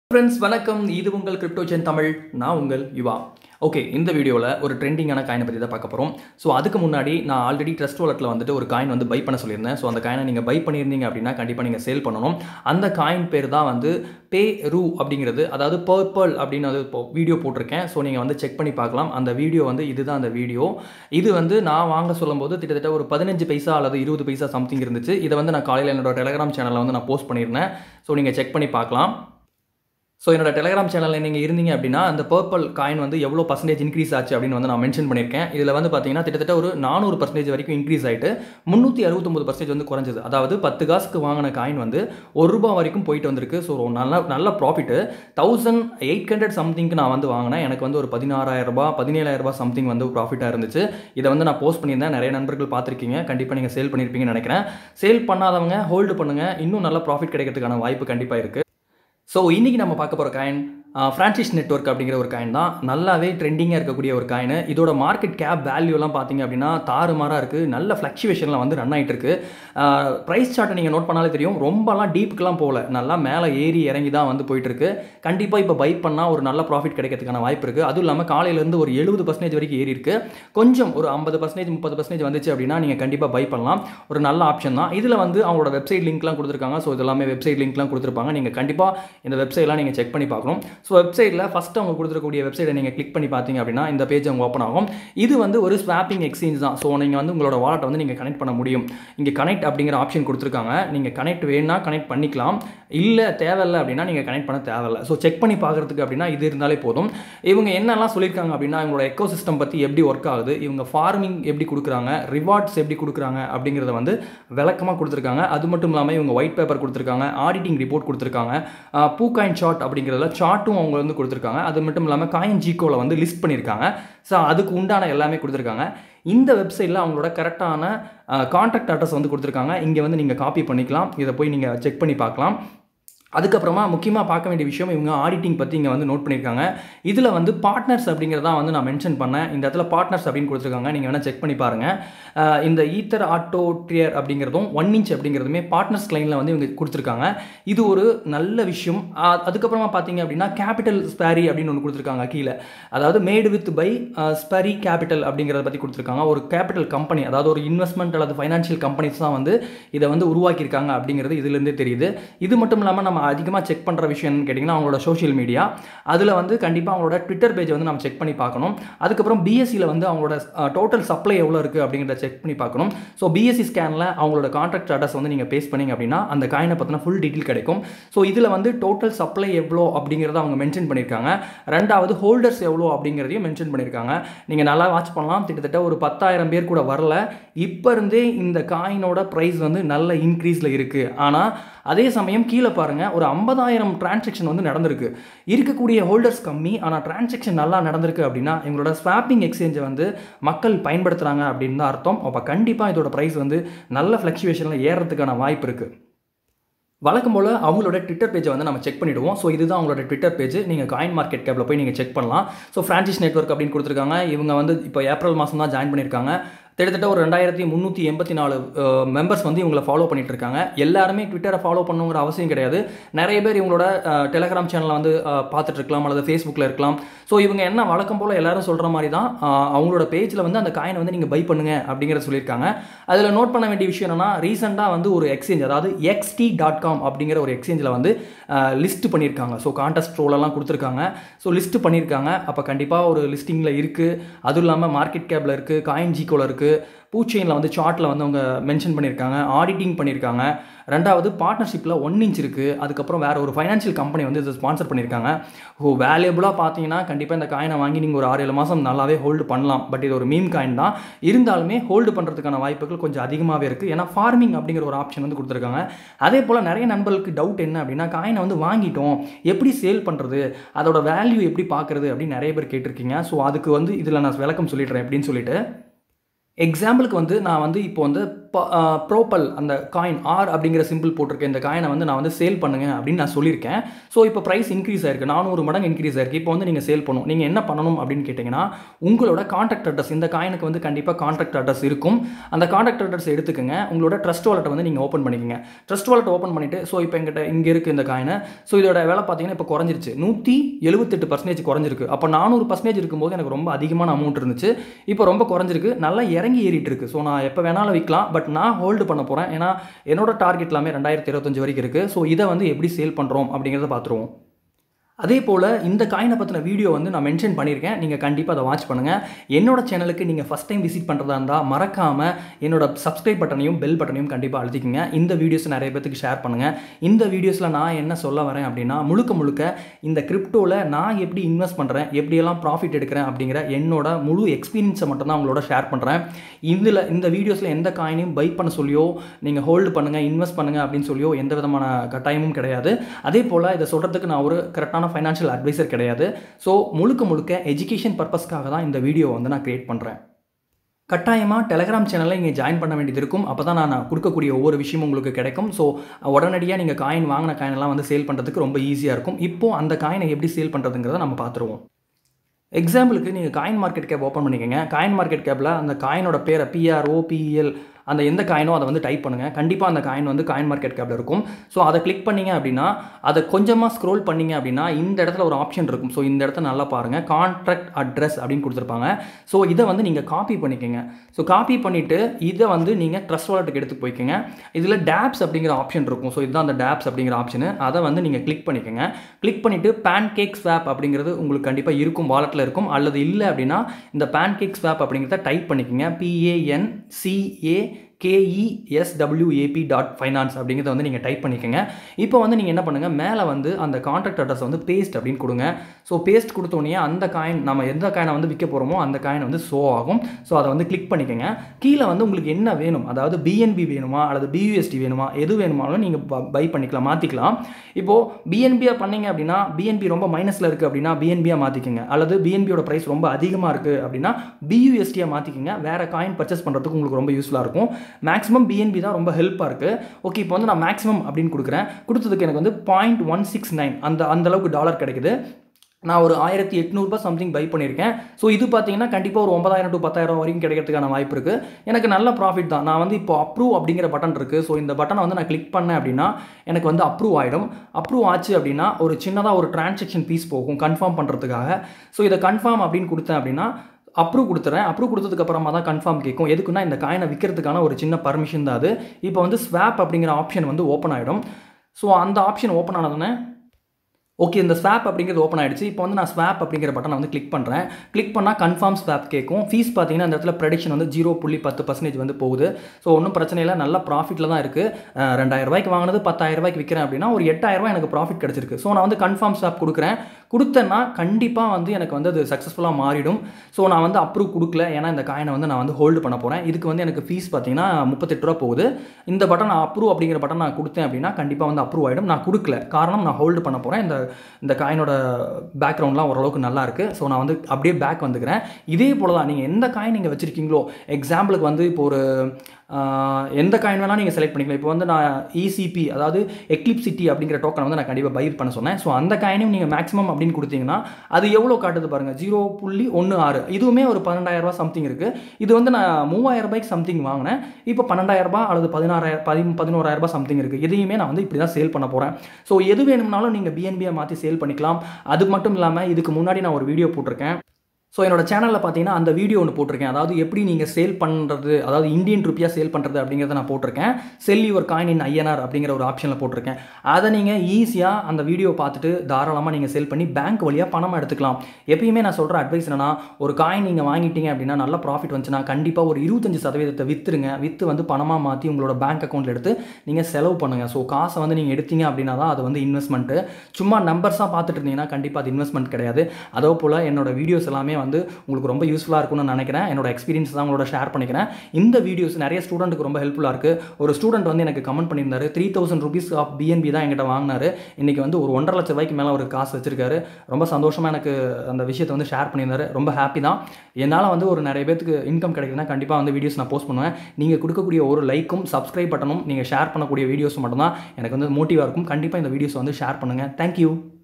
friends வணக்கம் இது உங்கள் கிரிப்டோஜன் தமிழ் நான் உங்கள் யுவா ஓகே இந்த வீடியோவில் ஒரு ட்ரெண்டிங்கான காயினை பற்றி தான் பார்க்க போகிறோம் ஸோ அதுக்கு முன்னாடி நான் ஆல்ரெடி ட்ரஸ்ட் வாலெட்டில் வந்துட்டு ஒரு காயின் வந்து பை பண்ண சொல்லியிருந்தேன் ஸோ அந்த காயினை நீங்கள் பை பண்ணியிருந்தீங்க அப்படின்னா கண்டிப்பாக நீங்கள் சேல் பண்ணணும் அந்த காயின் பேர் தான் வந்து பே ரூ அப்படிங்கிறது அதாவது பர்பிள் அப்படின்னு வந்து இப்போ வீடியோ போட்டிருக்கேன் ஸோ நீங்கள் வந்து செக் பண்ணி பார்க்கலாம் அந்த வீடியோ வந்து இதுதான் அந்த வீடியோ இது வந்து நான் வாங்க சொல்லும்போது கிட்டத்தட்ட ஒரு பதினஞ்சு பைசா அல்லது இருபது பைசா சம்திங் இருந்துச்சு இதை வந்து நான் காலையில் என்னோட டெலிகிராம் சேனலில் வந்து நான் போஸ்ட் பண்ணியிருந்தேன் ஸோ நீங்கள் செக் பண்ணி பார்க்கலாம் ஸோ என்னோட டெலிகிராம் சேனலில் நீங்கள் இருந்தீங்க அப்படின்னா அந்த பர்பிள் காயின் வந்து எவ்வளோ பர்சன்டேஜ் இன்க்ரீஸ் ஆச்சு அப்படின்னு வந்து நான் மென்ஷன் பண்ணியிருக்கேன் இதில் வந்து பார்த்தீங்கன்னா கிட்டத்தட்ட ஒரு நானூறு பர்சன்டேஜ் வரைக்கும் இன்க்ரீஸ் ஆகிட்டு முந்நூற்றி அறுபத்தொம்பது பர்சன்டேஜ் வந்து குறைஞ்சது அதாவது பத்து காசுக்கு வாங்கின காயின் வந்து ஒரு ரூபா வரைக்கும் போயிட்டு வந்திருக்கு ஸோ நல்ல நல்ல ப்ராஃபிட்டு தௌசண்ட் எயிட் ஹண்ட்ரட் சம்திங்க்கு நான் வந்து வாங்கினேன் எனக்கு வந்து ஒரு பதினாறாயிரம் ரூபாய் பதினேழாயிரம் ரூபாய் சம்திங் வந்து ப்ராஃபிட்டாக இருந்துச்சு இதை வந்து நான் போஸ்ட் பண்ணியிருந்தேன் நிறைய நண்பர்கள் பார்த்துருக்கீங்க கண்டிப்பாக நீங்கள் சேல் பண்ணியிருப்பீங்கன்னு நினைக்கிறேன் சேல் பண்ணாதவங்க ஹோல்டு பண்ணுங்கள் இன்னும் நல்ல ப்ராஃபிட் கிடைக்கிறதுக்கான வாய்ப்பு கண்டிப்பாக இருக்குது ஸோ இன்றைக்கி நம்ம பார்க்க போகிற காயின் ஃப்ரான்சிஸ் நெட்ஒர்க் அப்படிங்கிற ஒரு காயின் தான் நல்லாவே ட்ரெண்டிங்காக இருக்கக்கூடிய ஒரு காயின் இதோட மார்க்கெட் கேப் வேல்யூலாம் பார்த்தீங்க அப்படின்னா தாறுமாறாக இருக்குது நல்ல ஃப்ளக்சுவேஷனில் வந்து ரன் ஆகிட்டு இருக்கு ப்ரைஸ் சார்ட்டை நீங்கள் நோட் பண்ணாலே தெரியும் ரொம்பலாம் டீப்புக்கெலாம் போகல நல்லா மேலே ஏறி இறங்கி தான் வந்து போயிட்டுருக்கு கண்டிப்பாக இப்போ பை பண்ணால் ஒரு நல்ல ப்ராஃபிட் கிடைக்கிறதுக்கான வாய்ப்பு இருக்குது அதுவும் இல்லாமல் காலையிலேருந்து ஒரு எழுபது பர்சன்டேஜ் வரைக்கும் ஏறி இருக்கு கொஞ்சம் ஒரு ஐம்பது பர்சன்டேஜ் முப்பது பர்சன்டேஜ் வந்துச்சு அப்படின்னா நீங்கள் கண்டிப்பாக பை பண்ணலாம் ஒரு நல்ல ஆப்ஷன் தான் இதில் வந்து அவங்களோட வெப்சைட் லிங்க்லாம் கொடுத்துருக்காங்க ஸோ இதெல்லாமே வெப்சைட் லிங்க்லாம் கொடுத்துருப்பாங்க நீங்கள் கண்டிப்பாக இந்த வெப்சைட்லாம் நீங்கள் செக் பண்ணி பார்க்கணும் ஸோ வெப்சைட்டில் ஃபஸ்ட்டு அவங்க கொடுத்துருக்கக்கூடிய வெப்சைட்டை நீங்கள் கிளிக் பண்ணி பார்த்தீங்க அப்படின்னா இந்த பேஜ் அவங்க ஓப்பன் ஆகும் இது வந்து ஒரு ஸ்வாப்பிங் எக்ஸ்சேஞ்ச் தான் ஸோ நீங்கள் வந்து உங்களோட வாலெட்டை வந்து நீங்கள் கனெக்ட் பண்ண முடியும் இங்கே கனெக்ட் அப்படிங்கிற ஆப்ஷன் கொடுத்துருக்காங்க நீங்கள் கனெக்ட் வேணும்னா கனெக்ட் பண்ணிக்கலாம் இல்லை தேவையில்லை அப்படின்னா நீங்கள் கனெக்ட் பண்ண தேவையில்லை ஸோ செக் பண்ணி பார்க்குறதுக்கு அப்படின்னா இது இருந்தாலே போதும் இவங்க என்னெல்லாம் சொல்லியிருக்காங்க அப்படின்னா இவங்களோட எக்கோ சிஸ்டம் பற்றி எப்படி ஒர்க் ஆகுது இவங்க ஃபார்மிங் எப்படி கொடுக்குறாங்க ரிவார்ட்ஸ் எப்படி கொடுக்குறாங்க அப்படிங்கிறத வந்து விளக்கமாக கொடுத்துருக்காங்க அது மட்டும் இல்லாமல் இவங்க ஒயிட் பேப்பர் கொடுத்துருக்காங்க ஆடிட்டிங் ரிப்போர்ட் கொடுத்துருக்காங்க பூ காயின் சார்ட் அப்படிங்கிறதுல சார்ட்டும் அவங்க வந்து கொடுத்துருக்காங்க அது மட்டும் இல்லாமல் காயின் ஜிகோவில் வந்து லிஸ்ட் பண்ணியிருக்காங்க ஸோ அதுக்கு உண்டான எல்லாமே கொடுத்துருக்காங்க இந்த வெப்சைட்டில் அவங்களோட கரெக்டான கான்டாக்ட் அட்ரஸ் வந்து கொடுத்துருக்காங்க இங்கே வந்து நீங்கள் காப்பி பண்ணிக்கலாம் இதை போய் நீங்கள் செக் பண்ணி பார்க்கலாம் அதுக்கப்புறமா முக்கியமாக பார்க்க வேண்டிய விஷயம் இவங்க ஆடிட்டிங் பற்றி இங்கே வந்து நோட் பண்ணியிருக்காங்க இதில் வந்து பார்ட்னர்ஸ் அப்படிங்கிறதா வந்து நான் மென்ஷன் பண்ணேன் இந்த இடத்துல பார்ட்னர்ஸ் அப்படின்னு கொடுத்துருக்காங்க நீங்கள் வேணால் செக் பண்ணி பாருங்கள் இந்த ஈத்தர் ஆட்டோ ட்ரியர் அப்படிங்கிறதும் ஒன் இன்ச் அப்படிங்கிறதுமே பார்ட்னர்ஸ் லைனில் வந்து இவங்க கொடுத்துருக்காங்க இது ஒரு நல்ல விஷயம் அதுக்கப்புறமா பார்த்தீங்க அப்படின்னா கேபிட்டல் ஸ்பேரி அப்படின்னு ஒன்று கொடுத்துருக்காங்க கீழே அதாவது made with by Sperry capital அப்படிங்கிறத பற்றி கொடுத்துருக்காங்க ஒரு கேபிட்டல் கம்பெனி அதாவது ஒரு இன்வெஸ்ட்மெண்ட் அல்லது ஃபைனான்ஷியல் கம்பெனிஸ் தான் வந்து இதை வந்து உருவாக்கியிருக்காங்க அப்படிங்கிறது இதுலேருந்தே தெரியுது இது மட்டும் இல்லாமல் நம்ம அதிகமாக செக் பண்ணுற விஷயம்னு கேட்டிங்கன்னா அவங்களோட சோஷியல் மீடியா அதில் வந்து கண்டிப்பாக அவங்களோட ட்விட்டர் பேஜ் வந்து நம்ம செக் பண்ணி பார்க்கணும் அதுக்கப்புறம் பிஎஸ்சியில் வந்து அவங்களோட டோட்டல் சப்ளை எவ்வளோ இருக்குது அப்படிங்கிறத செக் பண்ணி பார்க்கணும் ஸோ பிஎஸ்சி ஸ்கேனில் அவங்களோட கான்ட்ராக்ட் அட்ரஸ் வந்து நீங்கள் பேஸ் பண்ணிங்க அப்படின்னா அந்த காயினை பற்றின ஃபுல் டீட்டெயில் கிடைக்கும் ஸோ இதில் வந்து டோட்டல் சப்ளை எவ்வளோ அப்படிங்கிறத அவங்க மென்ஷன் பண்ணியிருக்காங்க ரெண்டாவது ஹோல்டர்ஸ் எவ்வளோ அப்படிங்கிறதையும் மென்ஷன் பண்ணியிருக்காங்க நீங்கள் நல்லா வாட்ச் பண்ணலாம் கிட்டத்தட்ட ஒரு பத்தாயிரம் பேர் கூட வரல இப்போ இருந்தே இந்த காயினோட ப்ரைஸ் வந்து நல்ல இன்க்ரீஸில் இருக்குது ஆனால் அதே சமயம் கீழே பாருங்கள் ஒரு ஐம்பதாயிரம் டிரான்சாக்ஷன் வந்து நடந்திருக்கு இருக்கக்கூடிய ஹோல்டர்ஸ் கம்மி ஆனால் டிரான்சாக்ஷன் நல்லா நடந்திருக்கு அப்படின்னா எங்களோட ஸ்வாப்பிங் எக்ஸ்சேஞ்சை வந்து மக்கள் பயன்படுத்துகிறாங்க அப்படின்னு தான் அர்த்தம் அப்போ கண்டிப்பாக இதோட ப்ரைஸ் வந்து நல்ல ஃப்ளக்சுவேஷனில் ஏறுறதுக்கான வாய்ப்பு இருக்குது வழக்கம் போல் அவங்களோட ட்விட்டர் பேஜை வந்து நம்ம செக் பண்ணிவிடுவோம் ஸோ இதுதான் அவங்களோட ட்விட்டர் பேஜ் நீங்கள் காயின் மார்க்கெட் கேப்பில் போய் நீங்கள் செக் பண்ணலாம் ஸோ ஃப்ரான்சிஸ் நெட்ஒர்க் அப்படின்னு கொடுத்துருக்காங்க இவங்க வந்து இப்போ ஏப்ரல் மாதம் தான் ஜாயின் பண்ணியிருக்காங்க கிட்டத்தட்ட ஒரு ரெண்டாயிரத்தி முந்நூற்றி எண்பத்தி நாலு மெம்பர்ஸ் வந்து இவங்களை ஃபாலோ பண்ணிட்டு இருக்காங்க எல்லாருமே ட்விட்டரை ஃபாலோ பண்ணுங்கிற அவசியம் கிடையாது நிறைய பேர் இவங்களோட டெலிகிராம் சேனலில் வந்து பார்த்துட்டு இருக்கலாம் அல்லது ஃபேஸ்புக்கில் இருக்கலாம் ஸோ இவங்க என்ன வழக்கம் போல் எல்லாரும் சொல்கிற மாதிரி தான் அவங்களோட பேஜில் வந்து அந்த காயினை வந்து நீங்கள் பை பண்ணுங்க அப்படிங்கிறத சொல்லியிருக்காங்க அதில் நோட் பண்ண வேண்டிய விஷயம் என்னன்னா ரீசெண்டாக வந்து ஒரு எக்ஸ்சேஞ்ச் அதாவது எக்ஸ்டி டாட் காம் அப்படிங்கிற ஒரு எக்ஸ்சேஞ்சில் வந்து லிஸ்ட் பண்ணியிருக்காங்க ஸோ கான்டெஸ்ட் ரோலெல்லாம் கொடுத்துருக்காங்க ஸோ லிஸ்ட் பண்ணியிருக்காங்க அப்போ கண்டிப்பாக ஒரு லிஸ்டிங்கில் இருக்குது அதுவும் இல்லாமல் மார்க்கெட் கேப்பில் இருக்குது காயின் ஜிகோவில் இருக்குது பூச்செயினில் வந்து சார்ட்டில் வந்து அவங்க மென்ஷன் பண்ணியிருக்காங்க ஆடிட்டிங் பண்ணியிருக்காங்க ரெண்டாவது பார்ட்னர்ஷிப்பில் ஒன் இன்ச் இருக்குது அதுக்கப்புறம் வேறு ஒரு ஃபைனான்ஷியல் கம்பெனி வந்து இதை ஸ்பான்சர் பண்ணியிருக்காங்க ஓ வேல்யூபுளாக பார்த்தீங்கன்னா கண்டிப்பாக இந்த காயினை வாங்கி நீங்கள் ஒரு ஆறு ஏழு மாதம் நல்லாவே ஹோல்டு பண்ணலாம் பட் இது ஒரு மீன் காயின் தான் இருந்தாலுமே ஹோல்டு பண்ணுறதுக்கான வாய்ப்புகள் கொஞ்சம் அதிகமாகவே இருக்குது ஏன்னா ஃபார்மிங் அப்படிங்கிற ஒரு ஆப்ஷன் வந்து கொடுத்துருக்காங்க அதே போல் நிறைய நண்பர்களுக்கு டவுட் என்ன அப்படின்னா காயினை வந்து வாங்கிட்டோம் எப்படி சேல் பண்ணுறது அதோட வேல்யூ எப்படி பார்க்குறது அப்படின்னு நிறைய பேர் கேட்டிருக்கீங்க ஸோ அதுக்கு வந்து இதில் நான் விளக்கம் சொல்லிடுறேன் எப்படின்னு சொல்லிட்டு எக்ஸாம்பிளுக்கு வந்து நான் வந்து இப்போ வந்து ப்ரோப்பல் அந்த காயின் ஆர் அப்படிங்கிற சிம்பிள் போட்டிருக்க இந்த காயினை வந்து நான் வந்து சேல் பண்ணுங்க அப்படின்னு நான் சொல்லியிருக்கேன் ஸோ இப்போ ப்ரைஸ் இன்க்ரீஸ் ஆயிருக்கு நானூறு மடங்கு இன்க்ரீஸ் ஆயிருக்கு இப்போ வந்து நீங்கள் சேல் பண்ணணும் நீங்கள் என்ன பண்ணணும் அப்படின்னு கேட்டிங்கன்னா உங்களோட காண்டாக்ட் அட்ரஸ் இந்த காயினுக்கு வந்து கண்டிப்பாக காண்டாக்ட் அட்ரஸ் இருக்கும் அந்த காண்டாக்ட் அட்ரஸ் எடுத்துக்கங்க உங்களோட ட்ரஸ்ட் வாலெட்டை வந்து நீங்கள் ஓப்பன் பண்ணிக்கங்க ட்ரஸ்ட் வாலெட் ஓப்பன் பண்ணிவிட்டு ஸோ இப்போ எங்கிட்ட இங்கே இருக்குது இந்த காயினை ஸோ இதோட வேலை பார்த்தீங்கன்னா இப்போ குறைஞ்சிருச்சு நூற்றி எழுபத்தெட்டு பர்சன்டேஜ் குறைஞ்சிருக்கு அப்போ நானூறு பர்சன்டேஜ் இருக்கும்போது எனக்கு ரொம்ப அதிகமான அமௌண்ட் இருந்துச்சு இப்போ ரொம்ப குறைஞ்சிருக்கு நல்லா இறங்கி ஏறிட்டு இருக்கு ஸோ நான் எப்போ வேணாலும் விற்கலாம் பட் நான் ஹோல்டு பண்ண போகிறேன் ஏன்னா என்னோட டார்கெட் எல்லாமே ரெண்டாயிரத்தி இருபத்தஞ்சு வரைக்கும் இருக்குது ஸோ இதை வந்து எப்படி சேல் பண்ணுறோம் அப்படிங்கிறத பார்த்துருவோம் அதே போல் இந்த காயினை பற்றின வீடியோ வந்து நான் மென்ஷன் பண்ணியிருக்கேன் நீங்கள் கண்டிப்பாக அதை வாட்ச் பண்ணுங்கள் என்னோட சேனலுக்கு நீங்கள் ஃபஸ்ட் டைம் விசிட் பண்ணுறதா இருந்தால் மறக்காமல் என்னோட சப்ஸ்கிரைப் பட்டனையும் பெல் பட்டனையும் கண்டிப்பாக அழுத்திக்கங்க இந்த வீடியோஸ் நிறைய பேத்துக்கு ஷேர் பண்ணுங்கள் இந்த வீடியோஸில் நான் என்ன சொல்ல வரேன் அப்படின்னா முழுக்க முழுக்க இந்த கிரிப்டோவில் நான் எப்படி இன்வெஸ்ட் பண்ணுறேன் எப்படியெல்லாம் ப்ராஃபிட் எடுக்கிறேன் அப்படிங்கிற என்னோட முழு எக்ஸ்பீரியன்ஸை மட்டும் தான் உங்களோட ஷேர் பண்ணுறேன் இதில் இந்த வீடியோஸில் எந்த காயினையும் பை பண்ண சொல்லியோ நீங்கள் ஹோல்டு பண்ணுங்கள் இன்வெஸ்ட் பண்ணுங்கள் அப்படின்னு சொல்லியோ எந்த விதமான கட்டாயமும் கிடையாது அதே போல் இதை சொல்கிறதுக்கு நான் ஒரு கரெக்டான ஃபைனான்ஷியல் அட்வைசர் கிடையாது ஸோ முழுக்க முழுக்க எஜுகேஷன் பர்பஸ்க்காக தான் இந்த வீடியோ வந்து நான் க்ரியேட் பண்ணுறேன் கட்டாயமாக டெலகிராம் சேனலில் இங்கே ஜாயின் பண்ண வேண்டியது இருக்கும் அப்போ தான் நான் கொடுக்கக்கூடிய ஒவ்வொரு விஷயமும் உங்களுக்கு கிடைக்கும் ஸோ உடனடியாக நீங்கள் காயின் வாங்கின காயினெல்லாம் வந்து சேல் பண்ணுறதுக்கு ரொம்ப ஈஸியாக இருக்கும் இப்போது அந்த காயினை எப்படி சேல் பண்ணுறதுங்கிறத நம்ம பார்த்துருவோம் எக்ஸாம்பிளுக்கு நீங்கள் காயின் மார்க்கெட் கேப் ஓப்பன் பண்ணிக்கோங்க காயின் மார்க்கெட் கேப்பில் அந்த காயினோட பேரை பிஆர்ஓ பிஇஎல் அந்த எந்த காயினோ அதை வந்து டைப் பண்ணுங்கள் கண்டிப்பாக அந்த காயின் வந்து காயின் மார்க்கெட் கேப்பில் இருக்கும் ஸோ அதை கிளிக் பண்ணிங்க அப்படின்னா அதை கொஞ்சமாக ஸ்க்ரோல் பண்ணிங்க அப்படின்னா இந்த இடத்துல ஒரு ஆப்ஷன் இருக்கும் ஸோ இந்த இடத்த நல்லா பாருங்கள் கான்ட்ராக்ட் அட்ரஸ் அப்படின்னு கொடுத்துருப்பாங்க ஸோ இதை வந்து நீங்கள் காப்பி பண்ணிக்கோங்க ஸோ காப்பி பண்ணிவிட்டு இதை வந்து நீங்கள் ட்ரஸ்ட் வாலெட்டுக்கு எடுத்து போய்க்கோங்க இதில் டேப்ஸ் அப்படிங்கிற ஆப்ஷன் இருக்கும் ஸோ இதுதான் அந்த டேப்ஸ் அப்படிங்கிற ஆப்ஷனு அதை வந்து நீங்கள் கிளிக் பண்ணிக்கோங்க கிளிக் பண்ணிவிட்டு பேன் கேக் ஸ்வாப் அப்படிங்கிறது உங்களுக்கு கண்டிப்பாக இருக்கும் வாலெட்டில் இருக்கும் அல்லது இல்லை அப்படின்னா இந்த பேன் கேக் ஸ்வாப் அப்படிங்கிறத டைப் பண்ணிக்கோங்க P A N C A K E S W A P dot finance அப்படிங்கிறத வந்து நீங்கள் டைப் பண்ணிக்கோங்க இப்போ வந்து நீங்கள் என்ன பண்ணுங்கள் மேலே வந்து அந்த கான்ட்ராக்ட் அட்ரஸ் வந்து பேஸ்ட் அப்படின்னு கொடுங்க ஸோ பேஸ்ட் கொடுத்தோன்னே அந்த காயின் நம்ம எந்த காயினை வந்து விற்க போகிறோமோ அந்த காயின் வந்து ஷோ ஆகும் ஸோ அதை வந்து கிளிக் பண்ணிக்கோங்க கீழே வந்து உங்களுக்கு என்ன வேணும் அதாவது பிஎன்பி வேணுமா அல்லது பியூஎஸ்டி வேணுமா எது வேணுமாலும் நீங்கள் பை பண்ணிக்கலாம் மாற்றிக்கலாம் இப்போது பிஎன்பியாக பண்ணீங்க அப்படின்னா பிஎன்பி ரொம்ப மைனஸில் இருக்குது அப்படின்னா பிஎன்பியாக மாற்றிக்கோங்க அல்லது பிஎன்பியோட ப்ரைஸ் ரொம்ப அதிகமாக இருக்குது அப்படின்னா பியூஎஸ்டியாக மாற்றிக்கோங்க வேறு காயின் பர்ச்சேஸ் பண்ணுறதுக்கு உங்களுக்கு ரொம்ப யூஸ்ஃபுல்லாக இருக்கும் மேக்ஸிமம் பிஎன்பி தான் ரொம்ப ஹெல்ப்பாக இருக்குது ஓகே இப்போ வந்து நான் மேக்ஸிமம் அப்படின்னு கொடுக்குறேன் கொடுத்ததுக்கு எனக்கு வந்து பாயிண்ட் ஒன் சிக்ஸ் நைன் அந்த அந்த அளவுக்கு டாலர் கிடைக்குது நான் ஒரு ஆயிரத்தி எட்நூறுபா சம்திங் பை பண்ணியிருக்கேன் ஸோ இது பார்த்தீங்கன்னா கண்டிப்பாக ஒரு ஒன்பதாயிரம் டு பத்தாயிரம் வரைக்கும் கிடைக்கிறதுக்கான வாய்ப்பு இருக்குது எனக்கு நல்ல ப்ராஃபிட் தான் நான் வந்து இப்போ அப்ரூவ் அப்படிங்கிற பட்டன் இருக்குது ஸோ இந்த பட்டனை வந்து நான் கிளிக் பண்ணேன் அப்படின்னா எனக்கு வந்து அப்ரூவ் ஆகிடும் அப்ரூவ் ஆச்சு அப்படின்னா ஒரு சின்னதாக ஒரு டிரான்சாக்ஷன் பீஸ் போகும் கன்ஃபார்ம் பண்ணுறதுக்காக ஸோ இதை கன்ஃபார்ம் அப்படின்னு கொடுத்தேன் அப்படின்னா அப்ரூவ் கொடுத்துறேன் அப்ரூவ் கொடுத்ததுக்கு அப்புறமா தான் கன்ஃபார்ம் கேட்கும் எதுக்குன்னா இந்த காயினை விற்கிறதுக்கான ஒரு சின்ன பர்மிஷன் தான் அது இப்போ வந்து ஸ்வாப் அப்படிங்கிற ஆப்ஷன் வந்து ஓப்பன் ஆகிடும் ஸோ அந்த ஆப்ஷன் ஓப்பன் ஆனதுன்னு ஓகே இந்த ஸ்வாப் அப்படிங்கிறது ஓப்பன் ஆயிடுச்சு இப்போ வந்து நான் ஸ்வாப் அப்படிங்கிற பட்டனை வந்து கிளிக் பண்ணுறேன் கிளிக் பண்ணால் கன்ஃபார்ம் ஸ்வாப் கேட்கும் ஃபீஸ் பார்த்தீங்கன்னா இந்த இடத்துல ப்ரெடிக்ஷன் வந்து ஜீரோ புள்ளி பத்து பர்சன்டேஜ் வந்து போகுது ஸோ ஒன்றும் பிரச்சனை இல்லை நல்ல ப்ராஃபிட்டில் தான் இருக்குது ரெண்டாயிரம் ரூபாய்க்கு வாங்கினது பத்தாயிரம் ரூபாய்க்கு விற்கிறேன் அப்படின்னா ஒரு எட்டாயிரம் ரூபாய் எனக்கு ப்ராஃபிட் கிடச்சிருக்கு ஸோ நான் வந்து கன்ஃபார்ம் ஸ்வாப் கொடுக்குறேன் கொடுத்தேன்னா கண்டிப்பாக வந்து எனக்கு வந்து அது சக்ஸஸ்ஃபுல்லாக மாறிடும் ஸோ நான் வந்து அப்ரூவ் கொடுக்கல ஏன்னா இந்த காயினை வந்து நான் வந்து ஹோல்டு பண்ண போகிறேன் இதுக்கு வந்து எனக்கு ஃபீஸ் பார்த்தீங்கன்னா முப்பத்தெட்டு ரூபா போகுது இந்த பட்டன் நான் அப்ரூவ் அப்படிங்கிற பட்டன் நான் கொடுத்தேன் அப்படின்னா கண்டிப்பாக வந்து அப்ரூவ் ஆகிடும் நான் கொடுக்கல காரணம் நான் ஹோல்டு பண்ண போகிறேன் இந்த இந்த காயினோட பேக்ரவுண்ட்லாம் ஓரளவுக்கு நல்லா இருக்குது ஸோ நான் வந்து அப்படியே பேக் வந்துக்கிறேன் இதே போல் தான் நீங்கள் எந்த காயின் நீங்கள் வச்சுருக்கீங்களோ எக்ஸாம்பிளுக்கு வந்து இப்போ ஒரு ஆஹ், எந்த காயின் வேணால் நீங்கள் செலக்ட் பண்ணிக்கலாம் இப்போ வந்து நான் இசிபி அதாவது எக்லிப்சிட்டி அப்படிங்கிற டோக்கன் வந்து நான் கண்டிப்பாக பை பண்ண சொன்னேன் ஸோ அந்த காயினையும் நீங்கள் மேக்ஸிமம் அப்படின்னு கொடுத்தீங்கன்னா அது எவ்வளோ காட்டுது பாருங்கள் ஜீரோ புள்ளி ஒன்று ஆறு இதுவுமே ஒரு பன்னெண்டாயிரரூபா சம்திங் இருக்குது இது வந்து நான் மூவாயிரம் ரூபாய்க்கு சம்திங் வாங்கினேன் இப்போ பன்னெண்டாயிரம் ரூபாய் அல்லது பதினாறாயிரம் பதி பதினோராயிரம் ரூபாய் சம்திங் இருக்குது இதையுமே நான் வந்து இப்படி தான் சேல் பண்ண போகிறேன் ஸோ எது வேணும்னாலும் நீங்கள் பிஎன்பியை மாற்றி சேல் பண்ணிக்கலாம் அது மட்டும் இல்லாமல் இதுக்கு முன்னாடி நான் ஒரு வீடியோ போட்டிருக்கேன் ஸோ என்னோட சேனலில் பார்த்தீங்கன்னா அந்த வீடியோ ஒன்று போட்டிருக்கேன் அதாவது எப்படி நீங்கள் சேல் பண்ணுறது அதாவது இந்தியன் ருப்பியாக சேல் பண்ணுறது அப்படிங்கிறத நான் போட்டிருக்கேன் sell your coin in INR அப்படிங்கிற ஒரு ஆப்ஷனில் போட்டிருக்கேன் அதை நீங்கள் ஈஸியாக அந்த வீடியோ பார்த்துட்டு தாராளமாக நீங்கள் சேல் பண்ணி பேங்க் வழியாக பணம் எடுத்துக்கலாம் எப்பயுமே நான் சொல்கிற அட்வைஸ் என்னன்னா ஒரு காயின் நீங்கள் வாங்கிட்டீங்க அப்படின்னா நல்ல ப்ராஃபிட் வந்துச்சுன்னா கண்டிப்பாக ஒரு இருபத்தஞ்சு சதவீதத்தை விற்றுருங்க விற்று வந்து பணமாக மாற்றி உங்களோட பேங்க் அக்கௌண்ட்டில் எடுத்து நீங்கள் செலவு பண்ணுங்கள் ஸோ காசை வந்து நீங்கள் எடுத்தீங்க அப்படின்னா தான் அது வந்து இன்வெஸ்ட்மெண்ட்டு சும்மா நம்பர்ஸாக பார்த்துட்டு இருந்தீங்கன்னா கண்டிப்பாக அது இன்வெஸ்ட்மெண்ட் கிடையாது அதே போல் என்னோட வீடியோஸ் எல்லாமே எல்லாமே வந்து உங்களுக்கு ரொம்ப யூஸ்ஃபுல்லாக இருக்கும்னு நினைக்கிறேன் என்னோட எக்ஸ்பீரியன்ஸ் தான் உங்களோட ஷேர் பண்ணிக்கிறேன் இந்த வீடியோஸ் நிறைய ஸ்டூடெண்ட்டுக்கு ரொம்ப ஹெல்ப்ஃபுல்லாக இருக்குது ஒரு ஸ்டூடெண்ட் வந்து எனக்கு கமெண்ட் பண்ணியிருந்தாரு three thousand rupees of BNB தான் என்கிட்ட வாங்கினாரு இன்றைக்கி வந்து ஒரு ஒன்றரை லட்ச ரூபாய்க்கு மேலே ஒரு காசு வச்சிருக்காரு ரொம்ப சந்தோஷமாக எனக்கு அந்த விஷயத்தை வந்து ஷேர் பண்ணியிருந்தாரு ரொம்ப ஹாப்பி தான் என்னால் வந்து ஒரு நிறைய பேத்துக்கு இன்கம் கிடைக்குதுன்னா கண்டிப்பாக வந்து வீடியோஸ் நான் போஸ்ட் பண்ணுவேன் நீங்கள் கொடுக்கக்கூடிய ஒரு லைக்கும் சப்ஸ்கிரைப் பட்டனும் நீங்கள் ஷேர் பண்ணக்கூடிய வீடியோஸ் மட்டும்தான் எனக்கு வந்து மோட்டிவாக இருக்கும் கண்டிப்பாக இந்த வீடியோஸ் வந்து ஷேர் பண்ணுங்கள் தேங்க்யூ